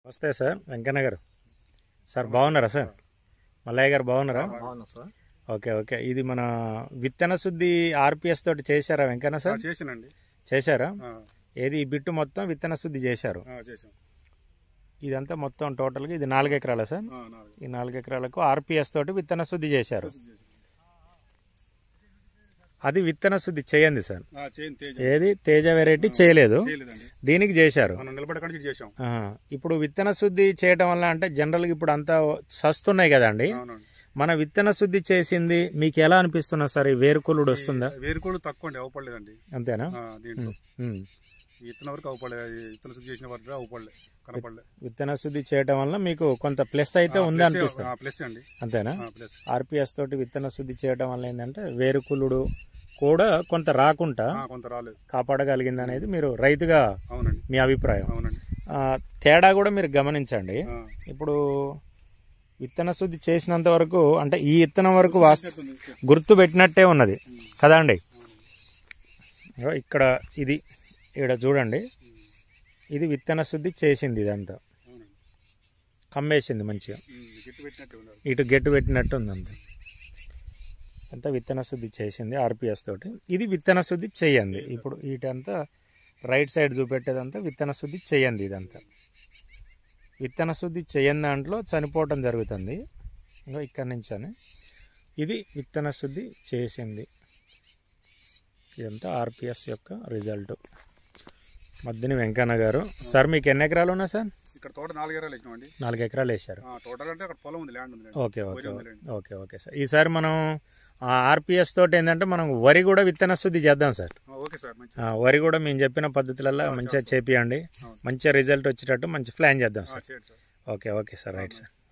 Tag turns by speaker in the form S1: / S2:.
S1: వస్తాయి సార్ వెంకన్న గారు సార్ బాగున్నారా సార్ మల్లయ్య గారు బాగున్నారా
S2: బాగున్నా సార్
S1: ఓకే ఓకే ఇది మన విత్తన శుద్ధి ఆర్పిఎస్ తోటి చేశారా వెంకన్న సార్
S3: చేసానండి
S1: చేశారా
S3: ఆ,
S1: ఏది ఈ బిట్టు మొత్తం విత్తన శుద్ధి చేశారు
S3: ఆ, చేసాం
S1: ఇదంతా మొత్తం టోటల్గా ఇది నాలుగు ఎకరాలా సార్
S3: ఆ, నాలుగు
S1: ఈ నాలుగు ఎకరాలకు ఆర్పిఎస్ తోటి విత్తన శుద్ధి చేశారు
S3: చేసాం.
S1: అది విత్తన శుద్ధి చేయండి సార్
S3: ఆ, చేయండి తేజ
S1: ఏది తేజ వెరైటీ చేయలేదు
S3: చేయలేదండి
S1: దీనికి చేశారు
S3: మనం నిలబడకాడ నుంచి చేసాం
S1: ఆ, ఇప్పుడు విత్తన శుద్ధి చేయడం వల్ల అంటే జనరల్గా ఇప్పుడు అంతా సస్తున్నాయి కదండి
S3: అవునండి
S1: మన విత్తన శుద్ధి చేసింది మీకు ఎలా అనిపిస్తున్నా సార్ ఈ వేరుకులుడు వస్తుందా
S3: వేరుకోళ్ళు తక్కువ అండి అవపడలేదండి
S1: అంతేనా
S3: ఆ, దీంట్లో
S1: ఉమ్.
S3: ఈ ఇత్తనం వరకు అవపడలేదు ఈ ఇత్తన శుద్ధి చేసిన వరకు అవపడలే కనపడలే
S1: విత్తన శుద్ధి చేయడం వల్ల మీకు కొంత ప్లస్ అయితే ఉంది అనిపిస్తుంది
S3: ప్లస్ అండి
S1: అంతేనా
S3: ప్లస్
S1: ఆర్పిఎస్ తోటి విత్తన శుద్ధి చేయడం వల్ల ఏంటంటే వేరుకులుడు కూడా కొంత రాకుండా
S3: కొంత రాలేదు
S1: కాపాడగలిగింది అనేది మీరు రైతుగా
S3: అవునండి
S1: మీ అభిప్రాయం
S3: అవునండి
S1: ఆ, తేడా కూడా మీరు గమనించండి
S3: ఆ,
S1: ఇప్పుడు విత్తన శుద్ధి చేసినంత వరకు అంటే ఈ విత్తనం వరకు వాస్త గుర్తు పెట్టినట్టే ఉన్నది కదా అండి ఇగో ఇక్కడ ఇది ఇక్కడ చూడండి ఇది విత్తన శుద్ధి చేసింది ఇదంతా
S3: అవునండి
S1: కమ్మేసింది మంచిగా
S3: ఉమ్, గిట్టు పెట్టినట్టు ఉన్నారు
S1: ఇటు గెట్టు పెట్టినట్టు ఉంది అంత అంతా విత్తన శుద్ధి చేసింది ఆర్పిఎస్ తోటి ఇది విత్తన శుద్ధి చేయండి ఇప్పుడు వీటంతా రైట్ సైడ్ చూపెట్టేదంతా విత్తన శుద్ధి చేయండి ఇదంతా విత్తన శుద్ధి చేయని దాంట్లో చనిపోవటం జరుగుతుంది ఇంకా ఇక్కడి నుంచి అని ఇది విత్తన శుద్ధి చేసింది ఇదంతా ఆర్పిఎస్ యొక్క రిజల్ట్ మద్దిని వెంకన్న గారు సార్ మీకు ఎన్ని ఎకరాలు ఉన్నాయి సార్
S3: ఇక్కడ తోట నాలుగు ఎకరాలు వేసినామండి
S1: నాలుగు ఎకరాలు వేశారు
S3: టోటల్ అంటే అక్కడ పొలం ఉంది ల్యాండ్ ఉంది
S1: ఓకే ఓకే
S3: వరి ఉందిలేండి.
S1: ఓకే ఓకే సార్ ఈసారి మనం ఆర్పిఎస్ తోటి ఏంటంటే మనం వరి కూడా విత్తన శుద్ధి చేద్దాం సార్
S3: ఆ, ఓకే సార్ మంచి
S1: ఆ, వరి కూడా మేము చెప్పిన పద్ధతులలో మంచిగా చేపియండి
S3: అవును.
S1: మంచిగా రిజల్ట్ వచ్చేటట్టు మంచి ప్లాన్ చేద్దాం
S3: ఆ,
S1: సార్
S3: చేయండి sir
S1: okay okay sir right sir